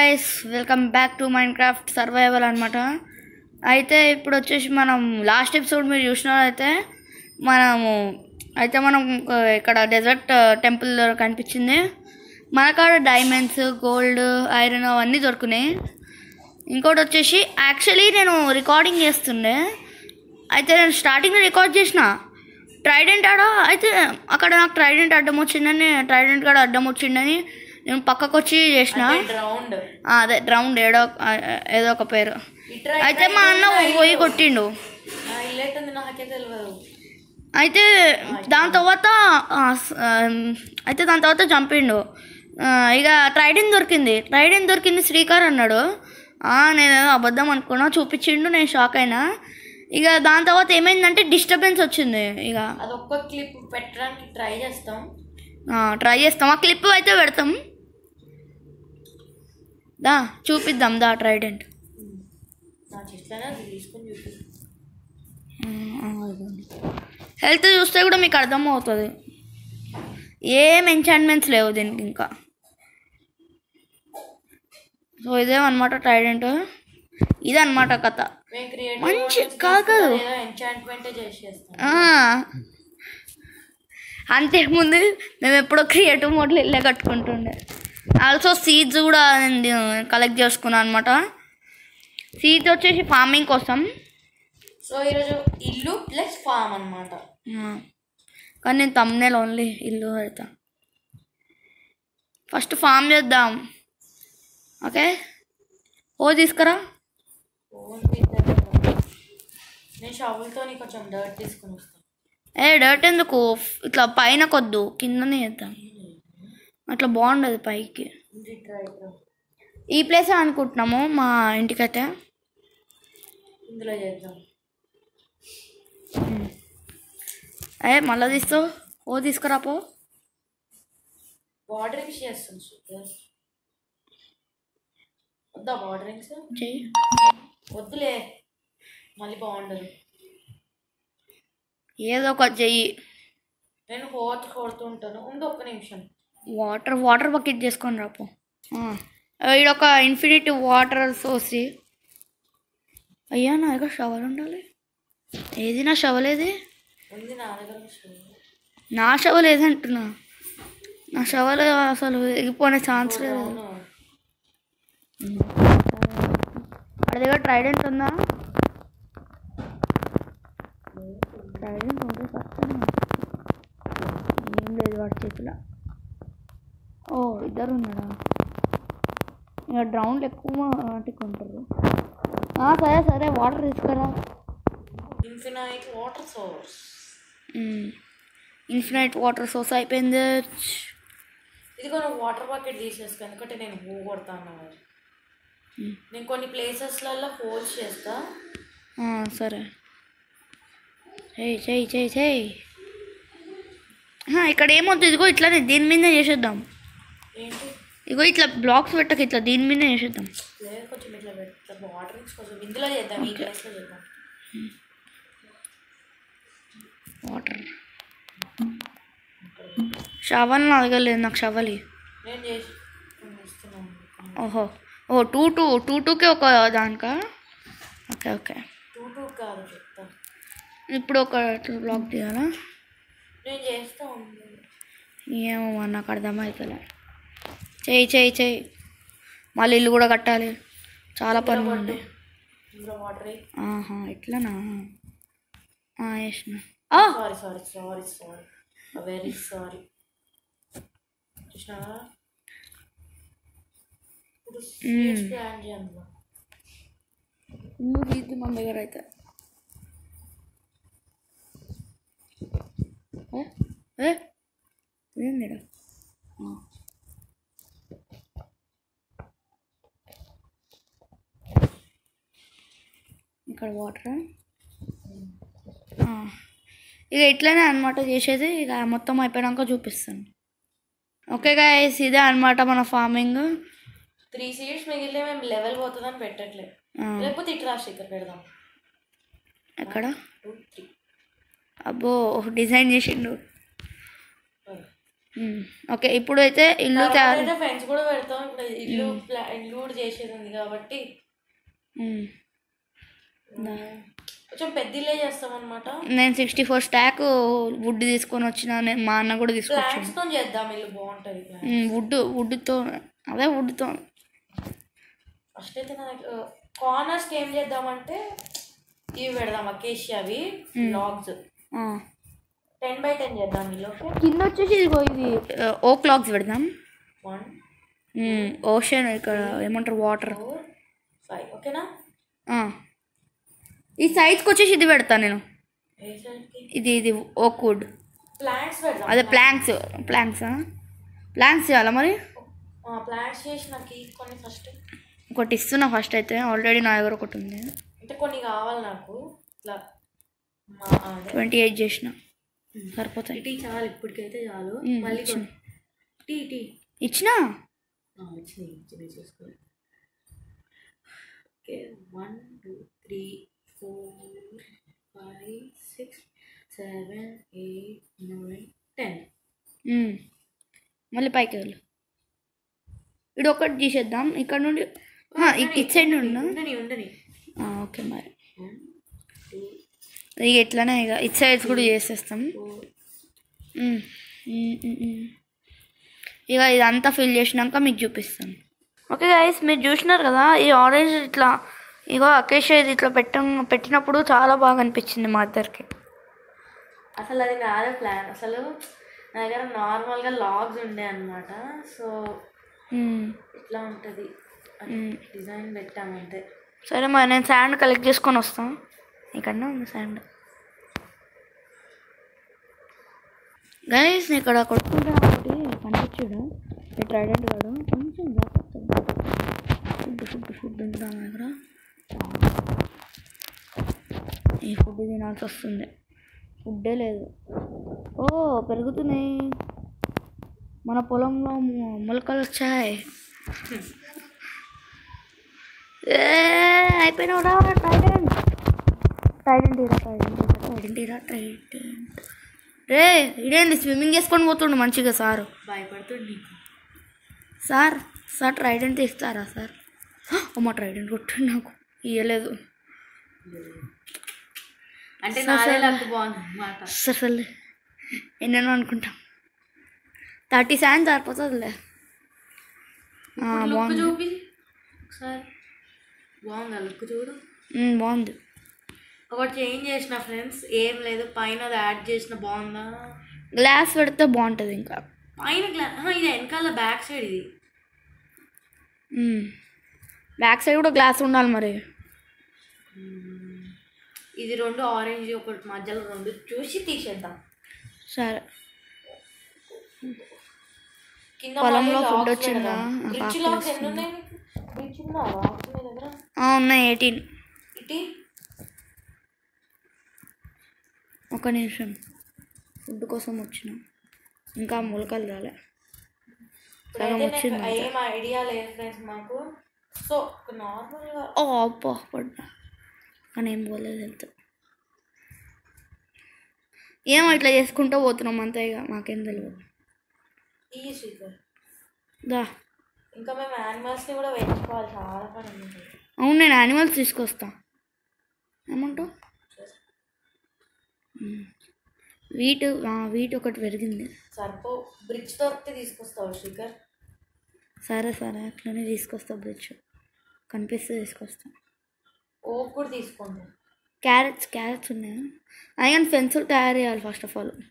Guys welcome back to Minecraft survival అనమాట అయితే ఇప్పుడు వచ్చేసి మనం లాస్ట్ ఎపిసోడ్ మీరు చూసినట్లయితే మనము అయితే మనం ఒక ఇక్కడ డెజర్ట్ టెంపుల్ కనిపించింది మన కాడ డైమండ్స్ గోల్డ్ ఐరన్ అవన్నీ దొరుకున్నాయి ఇంకోటి వచ్చేసి యాక్చువల్లీ నేను రికార్డింగ్ చేస్తుండే అయితే నేను స్టార్టింగ్లో రికార్డ్ చేసిన ట్రైడెంట్ ఆడ అయితే అక్కడ నాకు ట్రైడెంట్ అడ్డం వచ్చిందని ట్రైడెంట్ కాడ అడ్డం వచ్చిందని నేను పక్కకు వచ్చి చేసిన రౌండ్ ఆ, అదే రౌండ్ ఏడో ఆ, ఏదో ఒక పేరు అయితే మా అన్న పోయి కొట్టిండు ఇల్లేట్ ఉంది నాకే తెలియదు అయితే దాని తర్వాత ఆ, స- ఆ, అయితే దాని తర్వాత చంపిండు ఆ, ఇక ట్రైడెన్ దొరికింది ట్రైడెన్ దొరికింది శ్రీకర్ అన్నాడు ఆ, నేను ఏదో అబద్ధం అనుకున్నా చూపించిండు నేను షాక్ అయినా ఇక దాని తర్వాత ఏమైందంటే డిస్టర్బెన్స్ వచ్చింది ఇక అది ఒక్క క్లిప్ పెట్టడానికి ట్రై చేస్తాం ట్రై చేస్తాం ఆ క్లిప్ అయితే పెడతాం దా చూపిద్దాం దా ట్రైడెంట్ నా చెట్లనే అది తీసుకొని చూపి హెల్త్ చూస్తే కూడా మీకు అర్థమవుతుంది ఏం ఎంచాన్మెంట్స్ లేవు దీనికి ఇంకా సో ఇదేమన్నమాట ట్రైడెంట్ ఇదన్నమాట కథ మేము క్రియేటివ్ మంచి కాదు కాదు ఎంచాంట్మెంటే చేసేస్తాం ఆ. అంతేముందు మేము ఎప్పుడో క్రియేటివ్ మోడ్లో ఇల్లే కట్టుకుంటుండే ఆల్సో సీడ్స్ కూడా నేను కలెక్ట్ చేసుకున్నాను అనమాట సీడ్స్ వచ్చేసి ఫార్మింగ్ కోసం సో ఈరోజు ఇల్లు ప్లస్ ఫామ్ అన్నమాట ఆ. కానీ నేను తమ్నేల్ ఓన్లీ ఇల్లు పెడతా ఫస్ట్ ఫామ్ చేద్దాం ఓకే ఓ తీసుకురా ఫోన్ మీద నేను షాపులతో కొంచెం డర్ట్ తీసుకొని వస్తాను ఏ డర్ట్ ఎందుకు ఇట్లా పైన కొద్దు కిందనే చేద్దాం అట్లా బాగుండదు పైకి ట్రై ఈ ప్లేసే అనుకుంటున్నాము మా ఇంటికైతే ఇందులో చేద్దాం ఏ మళ్ళీ తీస్తావు ఓ తీసుకురా పో బార్డరింగ్స్ చేస్తాం సూపర్ వద్దా బార్డరింగ్స్ చెయ్యి వద్దులే మళ్ళీ బాగుండదు ఏదో ఒకటి చెయ్యి నేను హోట్ కొడుతూ ఉంటాను ఉండు ఒక్క నిమిషం వాటర్ వాటర్ బకెట్ చేసుకొని రాపో ఈడొక ఇన్ఫినిటీ వాటర్ సోర్స్ అయ్యా నా దగ్గర షవల్ ఉండాలి ఏది నా షవల్ ఏది ఉంది నా దగ్గర ఒక shoe. నా షవల్ ఏది అంటున్నా నా షవల్ అసలు ఎగిపోనే ఛాన్స్ లేదు అవును వాడి దగ్గర ట్రైడెంట్ ఉందా ట్రైడెంట్ ఉంటే కష్టం ఏం లేదు వాడి చేతిలో ఓ ఇద్దరు ఉన్నాడా ఇక డ్రౌండ్లు ఎక్కువ వాటికి ఉంటారు ఆ, సరే సరే వాటర్ తీసుకురా infinite water source infinite water source అయిపోయింది ఇదిగో నువ్వు వాటర్ బకెట్ తీసేసుకో ఎందుకంటే నేను పూ కొడతాను నేను కొన్ని ప్లేసెస్లలో హోల్స్ చేస్తా ఆ, సరే చేయి చేయి చేయి చేయి ఆ, ఇక్కడ ఏమవుతుంది ఇదిగో ఇట్లానే దీని మీద చేసేద్దాం ఏంటి ఇగో ఇట్లా బ్లాక్స్ పెట్టక ఇట్లా దీని మీద చేసేద్దాం లేదు కొంచెం ఇట్లా పెట్టా వాటరింగ్స్ కొంచెం ఇందులో చేద్దాం ఈ ప్లేస్లో చేద్దాం వాటర్ షవల్ నా దగ్గర లేదు నాకు షవలి నేను చేసి ఇస్తున్నాను ఓహో ఓ టూ టూ టూ టూకే ఒక దానికా ఓకే ఓకే టూ టూ కాదు చెప్తా ఇప్పుడు ఒక బ్లాక్ తీయాలా నేను చేస్తా ఉండు ఏమో మరి నాకు అర్థమవుతలే చేయి చేయి చేయి మళ్ళీ ఇల్లు కూడా కట్టాలి చాలా పనులు ఉంది ఇందులో వాటర్ ఆహా ఇట్లనా వేసిన sorry sorry sorry sorry very sorry చూసినావా ఇప్పుడు సీడ్స్ ప్లాన్ చేయాలి ఇల్లు తీద్ది మన దగ్గర అయితే ఏ? ఏ? ఇదేంది ఈడ? ఆ. ఇక్కడ వాటర్ ఇక ఇట్లనే అనమాట చేసేది ఇక మొత్తం అయిపోయాక చూపిస్తాను ఓకే గాయస్ ఇదే అనమాట మన ఫార్మింగ్ త్రీ సీడ్స్ మిగిలితే మేము లెవెల్ పోతుందని పెట్టట్లేదు లేకపోతే ఇట్లా స్టిక్కర్ పెడదాం ఎక్కడ టూ త్రీ అబ్బో డిజైన్ చేసిండు ఉమ్, ఓకే ఇప్పుడు అయితే ఇల్లు తయారు అయితే ఫ్రెండ్స్ కూడా పెడతాం ఇప్పుడు ఇల్లు ప్లా- ఇల్లు కూడా చేసేది ఉంది కాబట్టి ఉమ్. కొంచెం పెద్ద ఇల్లే చేస్తాం అనమాట నేను సిక్స్టీ ఫోర్ స్టాక్ వుడ్ తీసుకొని వచ్చిన నేను మా అన్న కూడా తీసుకొచ్చాను ప్లాంట్స్ తో చేద్దాం ఇల్లు బాగుంటది వుడ్ వుడ్తో అదే వుడ్తో ఫస్ట్ అయితే నాకు కార్నర్స్ ఏం చేద్దామంటే ఇవి పెడదాం అకేషియావి లాగ్స్ టెన్ బై టెన్ చేద్దాం ఇల్లు ఓకే కింద వచ్చేసి ఇదిగో ఇది ఓ క్లాక్స్ పెడదాం వన్ ఓషన్ ఇక్కడ ఏమంటారు వాటర్ ఫోర్ ఫైవ్ ఓకేనా ఈ సైజ్కి వచ్చేసి ఇది పెడతాను నేను ఏ సైడ్కి ఇది ఇది ఓక్ వుడ్ ప్లాంట్స్ పెడదాం అదే ప్లాంక్స్ ప్లాంక్స్ ప్లాంక్స్ చేయాలా మరి ప్లాంట్స్ చేసి నాకు ఈ కొన్ని ఫస్ట్ ఒకటి ఇస్తున్నా ఫస్ట్ అయితే ఆల్రెడీ నా దగ్గర ఒకటి ఉంది అంటే కొన్ని కావాలి నాకు ఇట్లా మా అదే ట్వంటీ ఎయిట్ చేసిన సరిపోతాయి టీ చాలు ఇప్పటికైతే చాలు మ్మ్, మళ్ళీ ఇచ్చిన. కొన్ని- టీ టీ ఇచ్చినా ఆ, వచ్చినాయి వచ్చినాయి చూసుకోవాలి okay one two three four five six seven eight nine ten hmm. మళ్ళీ పైకి వెళ్ళు ఇడు ఒకటి తీసేద్దాం ఇక్కడ నుండి ఆ, ఇ- ఇటు సైడ్ నుండి ఉండని ఉండని ఓకే మరి వన్ టూ ఇక ఇట్లానే ఇక ఇటు సైడ్స్ కూడా చేసేస్తాం ఫోర్ మ్మ్. మ్మ్, మ్మ్, మ్మ్. ఇక ఇదంతా ఫిల్ చేసినాక మీకు చూపిస్తాను ఓకే గైస్ మీరు చూసినారు కదా ఈ ఆరెంజ్ ఇట్లా ఇగో అకేష్ ఇది ఇట్లా పెట్ట పెట్టినప్పుడు చాలా బాగా అనిపించింది మా ఇద్దరికి అసలు అది నాదే ప్లాన్ అసలు నా దగ్గర నార్మల్గా లాగ్స్ ఉండే అనమాట సో మ్మ్. ఇట్లా ఉంటుంది మ్మ్. డిజైన్ పెట్టామంతే సరే మరి నేను శాండ్ కలెక్ట్ చేసుకొని వస్తాను ఇక్కడ ఉంది శాండ్ గైస్ ఇక్కడ కొట్టుకుంటా ఒకటి కనిపించాడు ఈ ట్రైడెంట్ గాడు కొంచెం జాగ్రత్త ఫుడ్ ఫుడ్ ఫుడ్ ఉంది నా దగ్గర ఈ ఫుడ్ తినాల్సి వస్తుంది ఫుడ్డే లేదు ఓ పెరుగుతున్నాయి మన పొలంలో మొ- మొలకలు వచ్చాయి ఏ అయిపోయినావు రా టైడెంట్ టైడెంట్ ఇరా టైడెంట్ ఇరా టైడెంట్ ఇరా టైడెంట్ రే ఇదేంది స్విమ్మింగ్ చేసుకొని పోతుండు మంచిగా సారు భయపడుతుంది నీకు సార్ సార్ ట్రైడెంట్ ఇస్తారా సార్ అమ్మ ట్రైడెంట్ కొట్టు నాకు ఇయ్యలేదు అంటే నాదే లక్ బాగుంది అనమాట సార్ సర్లే ఎన్నెన్నో అనుకుంటాం థర్టీ సెవెన్ సరిపోతుందిలే ఆ, లుక్ బాగుంది చూపి ఒకసారి బాగుందా లుక్ చూడు ఉమ్, బాగుంది ఒకటి చేంజ్ చేసిన ఫ్రెండ్స్ ఏం లేదు పైన అది యాడ్ చేసిన బాగుందా గ్లాస్ పెడితే బాగుంటుంది ఇంకా పైన గ్లా ఆహా, ఇది వెనకాల బ్యాక్ సైడ్ ఇది బ్యాక్ సైడ్ కూడా గ్లాస్ ఉండాలి మరి ఇది రెండు ఆరెంజ్ ఒకటి మధ్యలో రెండు చూసి తీసేద్దాం సరే కింద పొలంలో food వచ్చిందా? రిచ్ ఆకలి లాక్స్ ఎన్ని ఉన్నాయి మీకు రిచ్ ఉందా లాక్స్ మీ దగ్గర ఆ, ఉన్నాయి ఎయిటీన్ ఇటీ ఒక నిమిషం ఫుడ్ కోసం వచ్చిన ఇంకా మొలకలు రాలే సగం ఇప్పుడైతే వచ్చింది నాకు ఏం ఐడియా లేదు ఫ్రెండ్స్ మాకు సో నార్మల్గా ఓ అబ్బా పడ్డా కానీ ఏం పోలేదు హెల్త్ ఏమో ఇట్లా చేసుకుంటూ పోతున్నాం అంతే ఇక మాకేం తెలియదు ఈ స్పీకర్ దా ఇంకా మేము యానిమల్స్ని కూడా పెంచుకోవాలి చాలా పని ఉంది అవును నేను యానిమల్స్ తీసుకొస్తా ఏమంటావు మ్మ్. వీట్ ఆ, వీట్ ఒకటి పెరిగింది సరిపో బ్రిడ్జ్ దొరికితే తీసుకొస్తావు స్పీకర్ సరే సరే అట్లనే తీసుకొస్తా బ్రిడ్జ్ కనిపిస్తే తీసుకొస్తా ఓక్ కూడా తీసుకోండి క్యారెట్స్ క్యారెట్స్ ఉన్నాయా అయినా ఫెన్సులు తయారు చేయాలి ఫస్ట్ ఆఫ్ ఆల్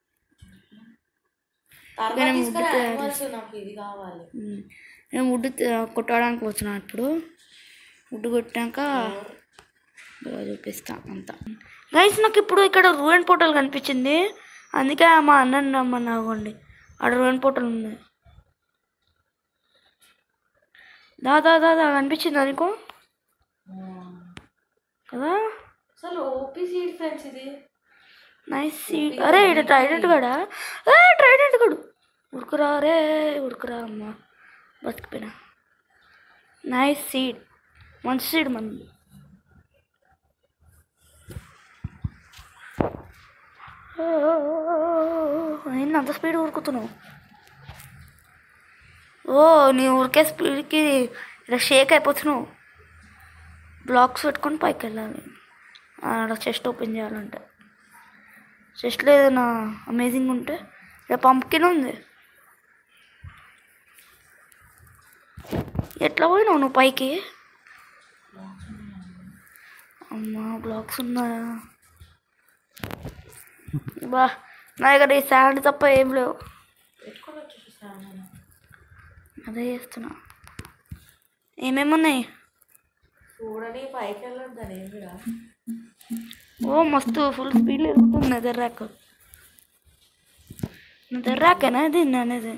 తర్వాత మనం తీసుకురా wood యానిమల్స్ నాకు ఇది కావాలి నేను వుడ్ కొట్టడానికి వచ్చిన ఇప్పుడు వుడ్ కొట్టాక ఇదిగో చూపిస్తా అంతా గైస్ నాకు ఇప్పుడు ఇక్కడ రూయన్ పోర్టల్ కనిపించింది అందుకే మా అన్నని రమ్మని ఆగండి ఆడ రూయన్ పోర్టల్ ఉంది దా దా దా దా కనిపించిందా నీకు కదా అసలు ఓపీ సీడ్ ఫ్రెండ్స్ ఇది నైస్ సీడ్ అరే ఇక్కడ ట్రైడెంట్ గడా ఏ ట్రైడెంట్ గడు ఉడుకురా రే ఉడుకురా అమ్మ బతికిపోయినా నైస్ సీడ్ మంచి సీడ్ మంది అయినా ఏంది అంత స్పీడ్ ఉరుకుతున్నావు ఓ నీ ఉరికే స్పీడ్కి ఇలా షేక్ అయిపోతున్నావు బ్లాక్స్ పెట్టుకొని పైకి వెళ్ళాలి ఆడ చెస్ట్ ఓపెన్ చేయాలంటే చెస్ట్లో ఏదైనా అమేజింగ్ ఉంటే ఇక్కడ పంప్కిన్ ఉంది ఎట్లా పోయినావు నువ్వు పైకి అమ్మా బ్లాక్స్ ఉన్నాయా బా నా దగ్గర ఈ శాండ్ తప్ప ఏం లేవు పెట్టుకొని వచ్చేసాను నేను అదే చేస్తున్నా ఏమేమి ఉన్నాయి చూడని పైకి వెళ్ళొద్దని ఏం కూడా ఓ మస్తు ఫుల్ స్పీడ్ ఎరుగుతుంది నెదర్ ర్యాక్ నెదర్ ర్యాకేనా ఇది అనేది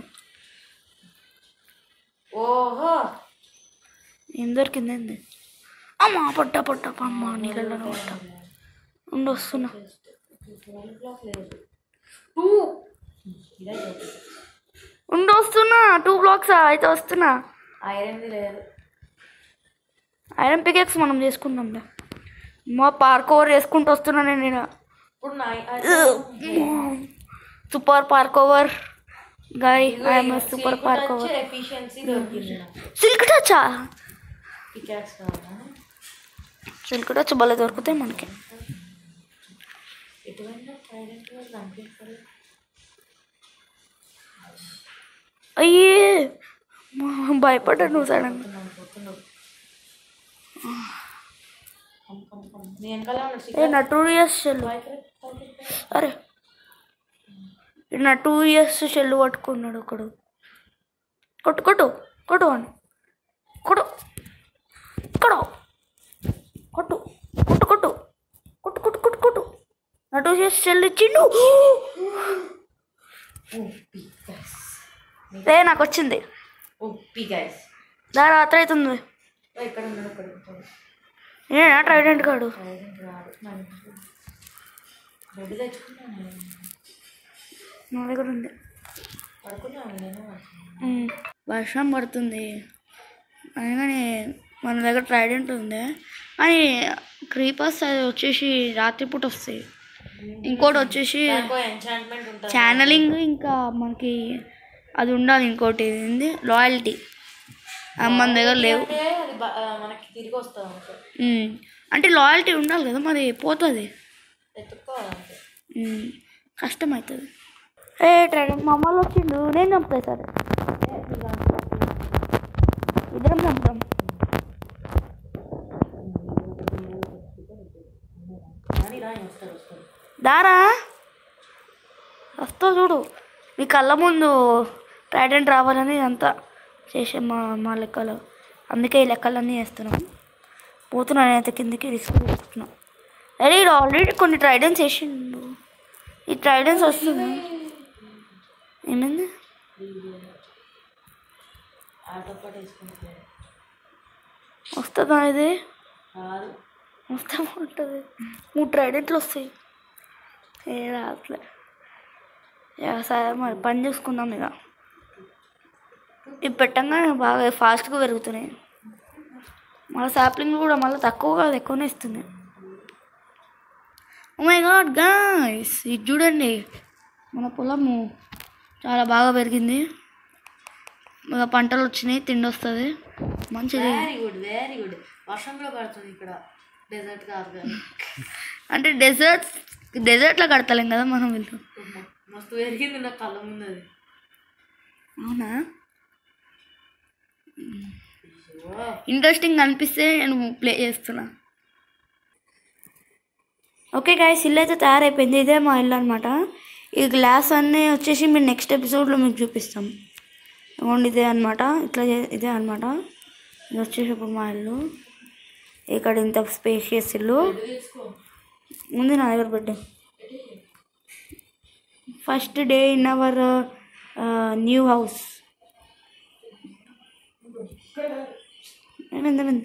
ఓహో ఏం దొరికింది ఏంది అమ్మా పట్ట పట్ట అమ్మా నీళ్ళలో పట్ట ఉండి వస్తున్నా ట్వెల్వ్ బ్లాక్ లేదు టూ ఇదే ఉండి వస్తున్నా టూ బ్లాక్స్ అయితే వస్తున్నా ఐరన్ది లేదు ఐరన్ పికెక్స్ మనం చేసుకుందాంలే మా పార్క్ ఓవర్ చేసుకుంటూ వస్తున్నా నేను ఈడ. ఇప్పుడు నా super park over guy I'm super park over efficiency దొరికింది నాకు సిల్క్ టచా పికాక్స్ కావాలా సిల్క్ టచ్ భలే దొరుకుతాయి మనకి ఎటువంటి ట్రైడెంట్ కనిపిస్తుంది అయ్యే మా- భయపడ్డాడు నువ్వు సడన్ నీ వెనకాల ఏ నా టూ ఇయర్స్ షెల్ అరే ఈడు నా టూ ఇయర్స్ షెల్ పట్టుకున్నాడు ఒకడు కొట్టు కొట్టు కొట్టు అని కొట్టు కొడు కొట్టు కొట్టు కొట్టు కొట్టు కొట్టు కొట్టు కొట్టు నా టూ ఇయర్స్ షెల్ ఇచ్చిండు రే నాకు వచ్చింది ఉప్పి గైస్ దా రాత్రి అవుతుంది ఎక్కడ ఉన్నాడు అక్కడ ఉంటాడు నేనా ట్రైడెంట్ కాడు ట్రైడెంట్ రాడు బెడ్ తెచ్చుకున్నాను నేను. నా దగ్గర ఉంది పడుకున్నాను నేను పడుకున్నాను. ఉమ్, వర్షం పడుతుంది అయినా మన దగ్గర ట్రైడెంట్ ఉంది కానీ క్రీపర్స్ అది వచ్చేసి రాత్రిపూట వస్తాయి ఇంకోటి వచ్చేసి నాకు ఎంచాంట్మెంట్ ఉంటుంది ఛానలింగ్ ఇంకా మనకి అది ఉండాలి ఇంకోటి ఏంది లాయల్టీ మన దగ్గర లేవు అంటే అది బ- ఆ, మనకి తిరిగి వస్తుంది అంతే ఉమ్, అంటే లాయల్టీ ఉండాలి కదా మరి పోతుంది ఎత్తుక్కోవాలంటే ఉమ్, కష్టమవుతుంది ఏ ట్రైడెంట్ మా అమ్మలు వచ్చిండు నేను చంపుతా సరే ఇద్దరం చంపుతాం కానీ ఇలా వస్తారు వస్తారు దారా వస్తావు చూడు మీ కళ్ళ ముందు ట్రైడెంట్ రావాలని అంతా చేసే మా మా లెక్కలు అందుకే ఈ లెక్కలన్నీ చేస్తున్నాం పోతున్నా నేనైతే కిందికి రిస్క్ తీసుకుంటున్నా అరే ఇది ఆల్రెడీ కొన్ని ట్రైడెన్స్ వేసిండు ఈ ట్రైడెన్స్ వస్తుంది ఏమైంది ఆటో పాటు వేసుకుంటున్నాను వస్తుందా ఇది కాదు వస్తే బాగుంటుంది మూడు ట్రైడెంట్లు వస్తాయి ఏ రావట్లే ఇక సరే మరి పని చూసుకుందాం ఇక ఇవి పెట్టంగానే బాగా ఫాస్ట్గా పెరుగుతున్నాయి మళ్ళీ సాప్లింగ్ కూడా మళ్ళీ తక్కువ కాదు ఎక్కువనే ఇస్తుంది మై గాడ్ గాయస్ ఇది చూడండి మన పొలము చాలా బాగా పెరిగింది ఇక పంటలు వచ్చినాయి తిండి వస్తుంది మంచిది వెరీ గుడ్ వెరీ గుడ్ వర్షంలో పడుతుంది ఇక్కడ డెజర్ట్ కాదు కానీ అంటే డెజర్ట్స్ డెజర్ట్లో కడతలేం కదా మనం వీళ్ళు మస్తు పెరిగింది నా కళ్ళ ముందు అది అవునా ఓ, ఇంట్రెస్టింగ్ అనిపిస్తే నేను ప్లే చేస్తున్నా ఓకే గాయస్ ఇల్లు అయితే తయారైపోయింది ఇదే మా ఇల్లు అనమాట ఈ గ్లాస్ అన్నీ వచ్చేసి మీరు నెక్స్ట్ ఎపిసోడ్లో మీకు చూపిస్తాం ఇవ్వండి ఇదే అనమాట ఇట్లా చే- ఇదే అనమాట ఇది వచ్చేసి ఇప్పుడు మా ఇల్లు ఇక్కడ ఇంత స్పేషియస్ ఇల్లు ఉంది నా దగ్గర bed first day in our new house ఏమైంది ఏమైంది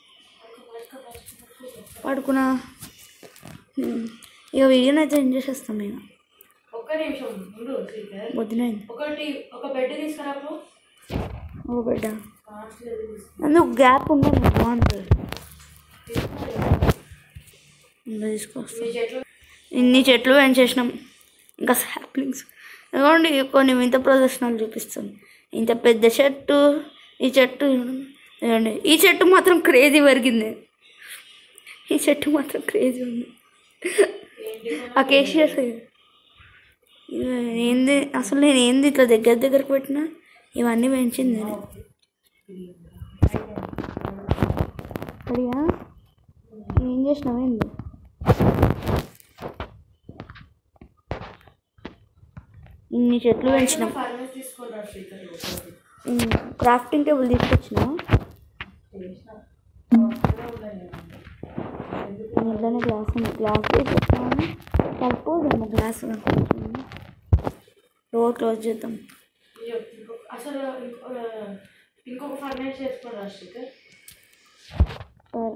పడుకున్నా ఉమ్. ఇక వీడియోని అయితే ఎంజాయ్ చేస్తాం మేము ఒక్క నిమిషం ఉండు శ్రీకర్. పొద్దునైంది ఒకటి ఒక బెడ్ తీసుకురా బ్రో. ఓ బిడ్డ కాస్ట్లీ అది తీసుకో. అందుకు గ్యాప్ ఉండదు బాగుంటుంది ఇంకా తీసుకొస్తాం ఈ చెట్లు ఇన్ని చెట్లు పెంచేసినాం ఇంకా సాప్లింగ్స్ ఇదిగోండి కొన్ని వింత ప్రదర్శనలు చూపిస్తాను ఇంత పెద్ద చెట్టు ఈ చెట్టు ఇదిగోండి ఈ చెట్టు మాత్రం క్రేజీ పెరిగింది ఈ చెట్టు మాత్రం క్రేజీ ఉంది అకేషియస్ ఏంది అసలు నేను ఏంది ఇట్లా దగ్గర దగ్గరకు పెట్టినా ఇవన్నీ పెంచింది నేను అడిగా ఏం చేసినావేంది ఇన్ని చెట్లు పెంచినాం ఫర్మేస్ తీసుకోరా శ్రీకర్ క్రాఫ్టింగ్ టేబుల్ తీసుకొచ్చినా ఇట్లనే గ్లాస్ ఉంది గ్లాస్ తీసుకొచ్చాము సరిపోదేమో గ్లాస్ డోర్ క్లోజ్ చేద్దాం అసలు ఇంకో- ఇంకొక ఫర్మేస్ చేసుకోరా శ్రీకర్ సరే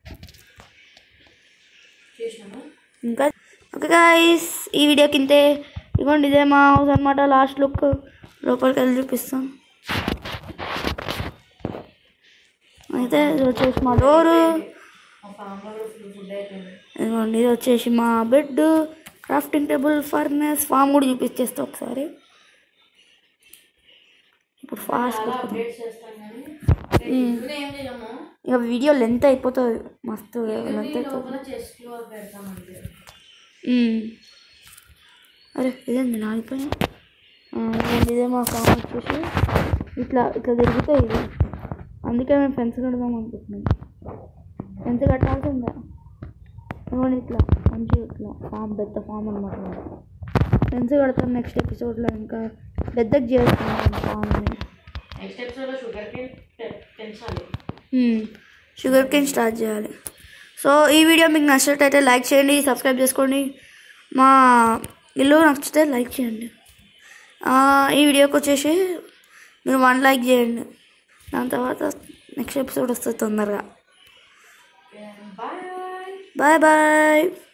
చేసినాము ఇంకా ఓకే గాయస్ ఈ వీడియోకి ఇంతే ఇదిగోండి ఇదే మా హౌస్ అనమాట లాస్ట్ లుక్ లోపలికి వెళ్ళి చూపిస్తాం అయితే ఇది వచ్చేసి మా డోరు మా ఫామ్లో కూడా ఫుల్ ఫుడ్ అయిపోయింది ఇదిగోండి ఇది వచ్చేసి మా bed crafting table furnace farm కూడా చూపించేస్తా ఒకసారి ఇప్పుడు ఫాస్ట్ చాలా అప్డేట్స్ చేస్తాం కానీ ఇందులో ఏం చేయము ఇక వీడియో లెంత్ అయిపోతుంది మస్తు లెంత్ ఈ అయిపోతుంది లోపల చెస్ట్ ఫ్లోర్ పెడతామంటే మ్మ్. అరే ఇదేంది నాగిపోయి ఇదే మా ఫామ్ వచ్చేసి ఇట్లా ఇట్లా తిరుగుతాయి ఇది అందుకే మేము ఫెన్స్ కడదాం అనుకుంటున్నాం ఫెన్స్ కట్టాల్సిందే ఇవ్వండి ఇట్లా మంచి ఇట్లా ఫామ్ పెద్ద ఫామ్ అనమాట ఫెన్స్ కడతాం నెక్స్ట్ ఎపిసోడ్లో ఇంకా పెద్దగా చేస్తున్నాం ఫామ్ని నెక్స్ట్ ఎపిసోడ్లో షుగర్ కేన్ పెంచాలి షుగర్ కేన్ స్టార్ట్ చేయాలి సో ఈ వీడియో మీకు నచ్చినట్టయితే లైక్ చేయండి సబ్స్క్రైబ్ చేసుకోండి మా ఇల్లు నచ్చితే లైక్ చేయండి ఆ, ఈ వీడియోకి వచ్చేసి మీరు వన్ లైక్ చేయండి దాని తర్వాత నెక్స్ట్ ఎపిసోడ్ వస్తుంది తొందరగా బాయ్ బాయ్ బాయ్